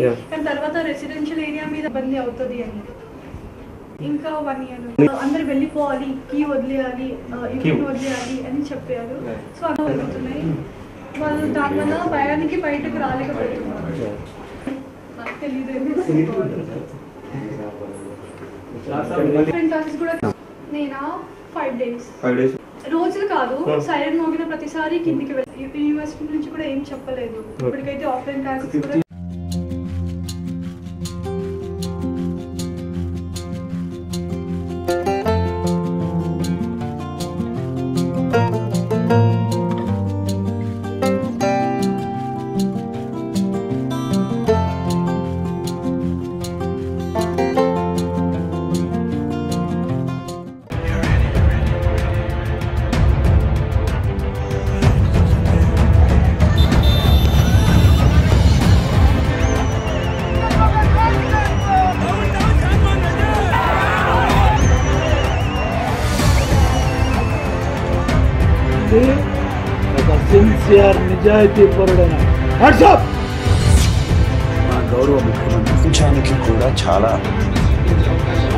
Yeah. కానీ తర్వాత residential area మీద ఇబ్బంది అవుతుంది అని ఇంకా వన్ ఇయర్ అందరు వెళ్ళిపోవాలి కీ వదిలేయాలి ఇవి వదిలేయాలి అని చెప్పారు Yeah. సో అలా అవుతున్నాయి వాళ్ళు దానివల్ల భయానికి బయటకు రాలేకపోతున్నారు నాకు తెలియదు డిఫరెంట్ క్లాసెస్ కూడా నేనా ఫైవ్ డేస్ ఫైవ్ డేస్ రోజులు కాదు Hmm. సైలెంట్ మోగిన ప్రతిసారి కిందికి వెళ్ళి యూనివర్సిటీ నుంచి కూడా ఏం చెప్పలేదు ఇప్పటికైతే ఆఫ్లైన్ క్లాసెస్ కూడా ఇది ఒక సిన్సియర్ నిజాయితీ పరుడైన వాట్సాప్ మా గౌరవ ముఖ్యమంత్రి ప్రపంచానికి కూడా చాలా